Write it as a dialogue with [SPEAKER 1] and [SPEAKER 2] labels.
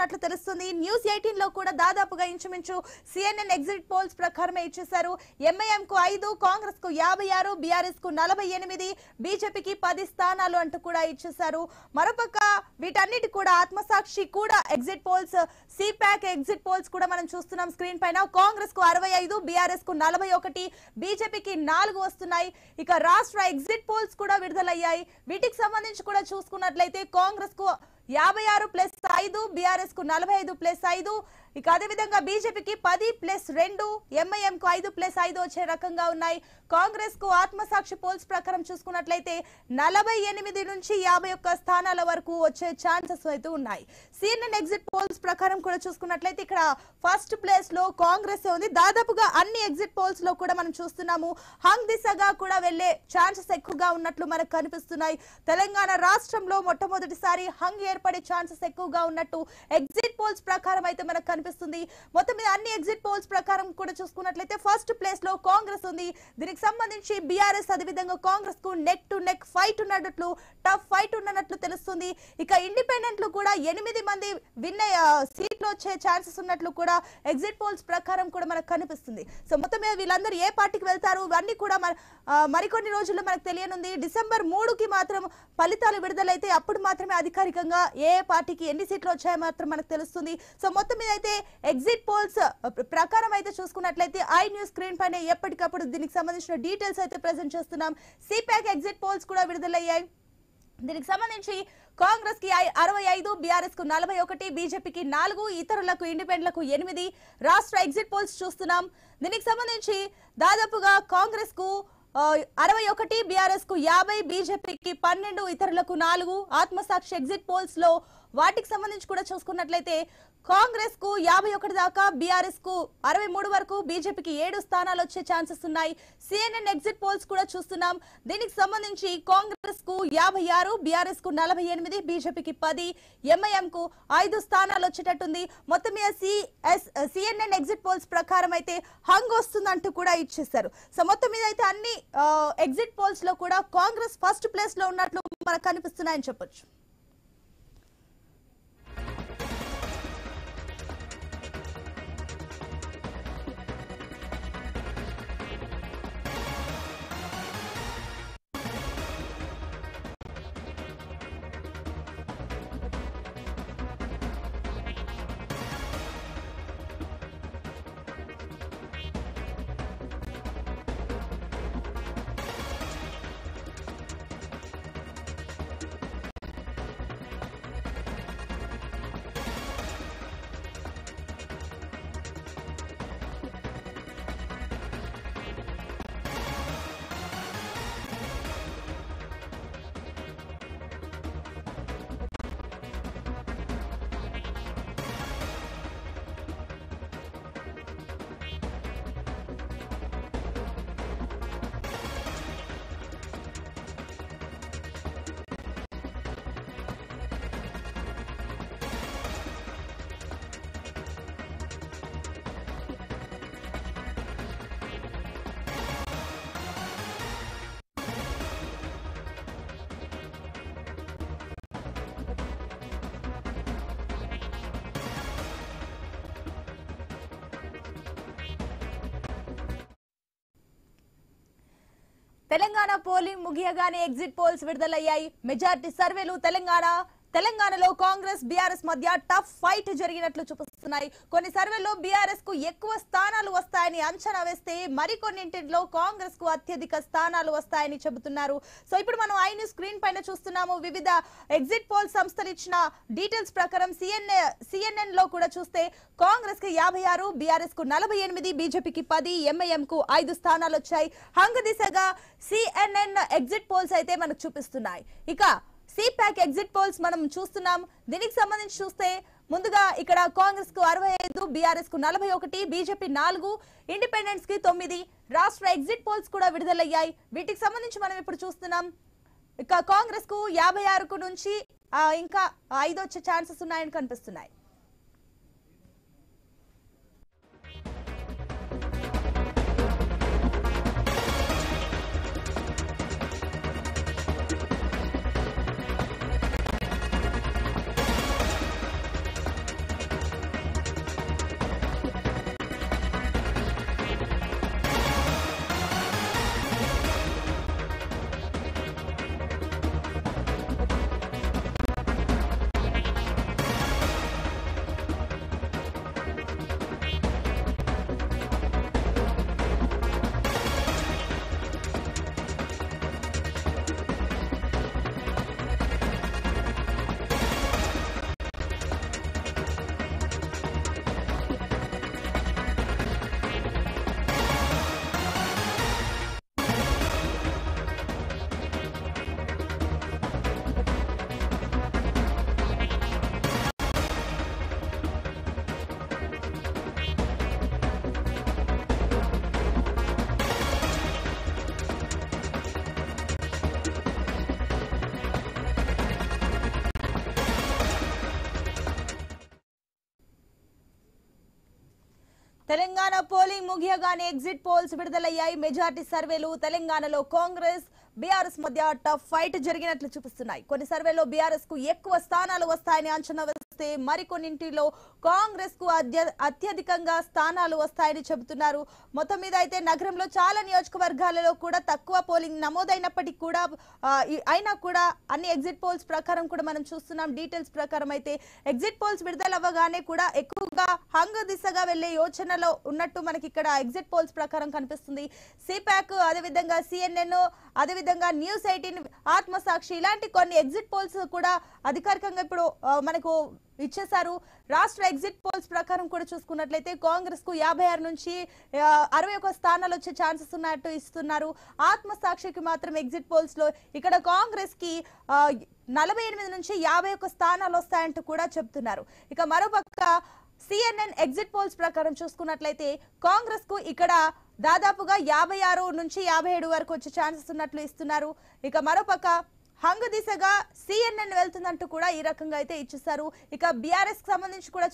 [SPEAKER 1] ఉన్నట్లు తెలుస్తుంది news eighteen లో కూడా దాదాపుగా ఇంచుమించు సిఎన్ఎన్ ఎగ్జిట్ పోల్స్ ప్రకారమే ఇచ్చేశారు ఎంఐఎం కు ఐదు కాంగ్రెస్ కు యాభై ఆరు బీఆర్ఎస్ కు నలభై ఎనిమిది బీజేపీకి పది స్థానాలు అంటూ కూడా ఇచ్చేశారు మరోపక్క వీటన్నిటి కూడా ఆత్మసాక్షి కూడా ఎగ్జిట్ పోల్స్ సిపాక్ ఎగ్జిట్ పోల్స్ కూడా మనం చూస్తున్నాం స్క్రీన్ పైన కాంగ్రెస్ కు అరవై ఐదు బీఆర్ఎస్ కు నలభై ఒకటి బీజేపీకి నాలుగు వస్తున్నాయి ఇక రాష్ట్ర ఎగ్జిట్ పోల్స్ కూడా విడుదలయ్యాయి వీటికి సంబంధించి కూడా చూసుకున్నట్లయితే కాంగ్రెస్ కు యాభై ఆరు ప్లస్ ఐదు బీఆర్ఎస్ కు నలభై ఐదు ప్లస్ ఐదు ఇక అదేవిధంగా బీజేపీకి పది ప్లస్ రెండు ఎంఐఎం కు ఐదు ప్లస్ ఐదు వచ్చే రకంగా ఉన్నాయి కాంగ్రెస్ కు ఆత్మసాక్షి పోల్స్ ప్రకారం చూసుకున్నట్లయితే నలభై ఎనిమిది నుంచి యాభై ఒక్క స్థానాల వరకు వచ్చే ఛాన్సెస్ అయితే ఉన్నాయి సిఎన్ఎన్ ఎగ్జిట్ పోల్స్ ప్రకారం కూడా చూసుకున్నట్లయితే ఇక్కడ ఫస్ట్ ప్లేస్ లో కాంగ్రెస్ ఉంది దాదాపుగా అన్ని ఎగ్జిట్ పోల్స్ లో కూడా మనం చూస్తున్నాము హంగ్ దిశగా కూడా వెళ్లే ఛాన్సెస్ ఎక్కువగా ఉన్నట్లు మనకు కనిపిస్తున్నాయి తెలంగాణ రాష్ట్రంలో మొట్టమొదటిసారి హంగ్ ఏర్పడే ఛాన్సెస్ ఎక్కువగా ఉన్నట్టు ఎగ్జిట్ పోల్స్ ప్రకారం అయితే మనకు కనిపిస్తుంది మొత్తం మీద అన్ని ఎగ్జిట్ పోల్స్ ప్రకారం కూడా చూసుకున్నట్లయితే ఫస్ట్ ప్లేస్ లో కాంగ్రెస్ ఉంది దీనికి సంబంధించి బీఆర్ఎస్ అదేవిధంగా కాంగ్రెస్ కు నెక్ టు నెక్ ఫైట్ ఉన్నట్లు టఫ్ ఫైట్ ఉన్నట్లు తెలుస్తుంది ఇక ఇండిపెండెంట్లు కూడా ఎనిమిది మంది విన్ సీట్లు వచ్చే ఛాన్సెస్ ఉన్నట్లు కూడా ఎగ్జిట్ పోల్స్ ప్రకారం కూడా మనకు కనిపిస్తుంది సో మొత్తం మీద వీళ్ళందరూ ఏ పార్టీకి వెళ్తారు ఇవన్నీ కూడా మన- ఆ, మరికొన్ని రోజుల్లో మనకు తెలియనుంది డిసెంబర్ మూడుకి మాత్రం ఫలితాలు విడుదలైతే అప్పుడు మాత్రమే అధికారికంగా ఏ ఏ పార్టీకి ఎన్ని సీట్లు వచ్చాయో మాత్రం మనకు తెలుస్తుంది సో మొత్తం మీద అయితే ఎగ్జిట్ పోల్స్ ప్రకారం అయితే చూసుకున్నట్లయితే ఐ న్యూస్ స్క్రీన్ పైన ఎప్పటికప్పుడు దీనికి సంబంధించిన డీటెయిల్స్ అయితే ప్రెజెంట్ చేస్తున్నాం సిపాక్ ఎగ్జిట్ పోల్స్ కూడా విడుదలయ్యాయి దీనికి సంబంధించి కాంగ్రెస్ కి ఐ- అరవై ఐదు బీఆర్ఎస్ కు నలభై ఒకటి బీజేపీకి నాలుగు ఇతరులకు ఇండిపెండెంట్లకు ఎనిమిది రాష్ట్ర ఎగ్జిట్ పోల్స్ చూస్తున్నాం దీనికి సంబంధించి దాదాపుగా కాంగ్రెస్ కు ఆ, అరవై ఒకటి బీఆర్ఎస్ కు యాభై బీజేపీకి పన్నెండు ఇతరులకు నాలుగు ఆత్మసాక్షి ఎగ్జిట్ పోల్స్ లో వాటికి సంబంధించి కూడా చూసుకున్నట్లయితే కాంగ్రెస్ కు యాభై ఒకటి దాకా బీఆర్ఎస్ కు అరవై మూడు వరకు బీజేపీకి ఏడు స్థానాలు వచ్చే ఛాన్సెస్ ఉన్నాయి సిఎన్ఎన్ ఎగ్జిట్ పోల్స్ కూడా చూస్తున్నాం దీనికి సంబంధించి కాంగ్రెస్ కు యాభై ఆరు బీఆర్ఎస్ కు నలభై ఎనిమిది బీజేపీకి పది ఎంఐఎం కు ఐదు స్థానాలు వచ్చేటట్టుంది మొత్తం మీద సిఎస్ సిఎన్ఎన్ ఎగ్జిట్ పోల్స్ ప్రకారం అయితే హంగ్ వస్తుందంటూ కూడా ఇచ్చేశారు సో మొత్తం మీద అయితే అన్ని ఎగ్జిట్ పోల్స్ లో కూడా కాంగ్రెస్ ఫస్ట్ ప్లేస్ లో ఉన్నట్లు మనకు కనిపిస్తున్నాయని చెప్పొచ్చు తెలంగాణ పోలింగ్ ముగియగానే ఎగ్జిట్ పోల్స్ విడుదలయ్యాయి మెజార్టీ సర్వేలు తెలంగాణ తెలంగాణలో కాంగ్రెస్ బీఆర్ఎస్ మధ్య టఫ్ ఫైట్ జరిగినట్లు చూపిస్తున్నాయి కొన్ని సర్వేల్లో బీఆర్ఎస్ కు ఎక్కువ స్థానాలు వస్తాయని అంచనా వేస్తే మరికొన్నింటిలో కాంగ్రెస్ కు అత్యధిక స్థానాలు వస్తాయని చెబుతున్నారు సో ఇప్పుడు మనం ఐ న్యూస్ స్క్రీన్ పైన చూస్తున్నాము వివిధ ఎగ్జిట్ పోల్ సంస్థలు ఇచ్చిన డీటెయిల్స్ ప్రకారం సిఎన్ఏ సిఎన్ఎన్ లో కూడా చూస్తే కాంగ్రెస్ కి యాభై ఆరు బీఆర్ఎస్ కు నలభై ఎనిమిది బీజేపీకి పది ఎంఐఎం కు ఐదు స్థానాలు వచ్చాయి హంగ దిశగా సిఎన్ఎన్ ఎగ్జిట్ పోల్స్ అయితే మనకు చూపిస్తున్నాయి ఇక సిపాక్ ఎగ్జిట్ పోల్స్ మనం చూస్తున్నాం దీనికి సంబంధించి చూస్తే ముందుగా ఇక్కడ కాంగ్రెస్ కు అరవై ఐదు బీఆర్ఎస్ కు నలభై ఒకటి బీజేపీ నాలుగు ఇండిపెండెన్స్ కి తొమ్మిది రాష్ట్ర ఎగ్జిట్ పోల్స్ కూడా విడుదలయ్యాయి వీటికి సంబంధించి మనం ఇప్పుడు చూస్తున్నాం ఇక కాంగ్రెస్ కు యాభై ఆరుకు నుంచి ఆ, ఇంకా ఐదు వచ్చే ఛాన్సెస్ ఉన్నాయని కనిపిస్తున్నాయి తెలంగాణ పోలింగ్ ముగియగానే ఎగ్జిట్ పోల్స్ విడుదలయ్యాయి మెజార్టీ సర్వేలు తెలంగాణలో కాంగ్రెస్ బీఆర్ఎస్ మధ్య టఫ్ ఫైట్ జరిగినట్లు చూపిస్తున్నాయి కొన్ని సర్వేలో బీఆర్ఎస్ కు ఎక్కువ స్థానాలు వస్తాయని అంచనా వేస్తే మరికొన్నింటిలో కాంగ్రెస్ కు అత్య- అత్యధికంగా స్థానాలు వస్తాయని చెబుతున్నారు మొత్తం మీద అయితే నగరంలో చాలా నియోజకవర్గాలలో కూడా తక్కువ పోలింగ్ నమోదైనప్పటికీ కూడా ఆ, ఈ- అయినా కూడా అన్ని ఎగ్జిట్ పోల్స్ ప్రకారం కూడా మనం చూస్తున్నాం డీటెయిల్స్ ప్రకారం అయితే ఎగ్జిట్ పోల్స్ విడుదలవ్వగానే కూడా ఎక్కువగా హంగ దిశగా వెళ్లే యోచనలో ఉన్నట్టు మనకి ఇక్కడ ఎగ్జిట్ పోల్స్ ప్రకారం కనిపిస్తుంది సిపాక్ అదేవిధంగా సిఎన్ఎన్ అదేవిధంగా న్యూస్ ఎయిటీన్ ఆత్మసాక్షి ఇలాంటి కొన్ని ఎగ్జిట్ పోల్స్ కూడా అధికారికంగా ఇప్పుడు ఆ, మనకు ఇచ్చేశారు రాష్ట్ర ఎగ్జిట్ పోల్స్ ప్రకారం కూడా చూసుకున్నట్లయితే కాంగ్రెస్ కు యాభై ఆరు నుంచి ఆ, అరవై ఒక స్థానాలు వచ్చే ఛాన్సెస్ ఉన్నట్టు ఇస్తున్నారు ఆత్మసాక్షికి మాత్రం ఎగ్జిట్ పోల్స్ లో ఇక్కడ కాంగ్రెస్ కి ఆ, నలభై ఎనిమిది నుంచి యాభై ఒక స్థానాలు వస్తాయంటూ కూడా చెప్తున్నారు ఇక మరోపక్క సిఎన్ఎన్ ఎగ్జిట్ పోల్స్ ప్రకారం చూసుకున్నట్లయితే కాంగ్రెస్ కు ఇక్కడ దాదాపుగా యాభై ఆరు నుంచి యాభై ఏడు వరకు వచ్చే ఛాన్సెస్ ఉన్నట్లు ఇస్తున్నారు ఇక మరోపక్క హంగు దిశగా సిఎన్ఎన్ వెళ్తుందంటూ కూడా ఈ రకంగా అయితే ఇచ్చేస్తారు ఇక బీఆర్ఎస్ కి సంబంధించి కూడా